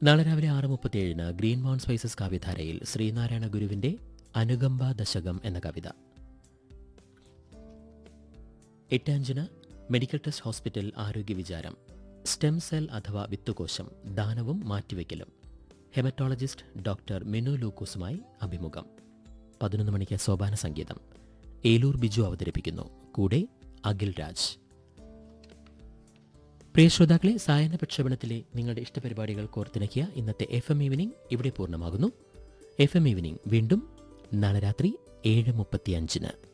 നാളെ രാവിലെ ആറ് മുപ്പത്തിയേഴിന് ഗ്രീൻ മൗൺ സ്പൈസസ് കാവ്യധാരയിൽ ശ്രീനാരായണ ഗുരുവിന്റെ അനുകമ്പ ദശകം എന്ന കവിത എട്ടാഞ്ചിന് മെഡിക്കൽ ടെസ്റ്റ് ഹോസ്പിറ്റൽ ആരോഗ്യ വിചാരം സ്റ്റെം സെൽ അഥവാ വിത്തുകോശം ദാനവും മാറ്റിവെക്കലും ഹെമറ്റോളജിസ്റ്റ് ഡോക്ടർ മിനു ലൂക്കോസുമായി അഭിമുഖം പതിനൊന്ന് മണിക്ക് സോപാന സംഗീതം ഏലൂർ ബിജു അവതരിപ്പിക്കുന്നു കൂടെ അഖിൽ രാജ് പ്രിയ ശ്രോതാക്കളെ സായന പ്രക്ഷേപണത്തിലെ നിങ്ങളുടെ ഇഷ്ടപരിപാടികൾ കോർത്തിണക്കിയ ഇന്നത്തെ എഫ് എം ഈവനിംഗ് ഇവിടെ പൂർണ്ണമാകുന്നു എഫ് എം ഈവനിംഗ് വീണ്ടും നാളെ രാത്രി ഏഴ് മുപ്പത്തിയഞ്ചിന്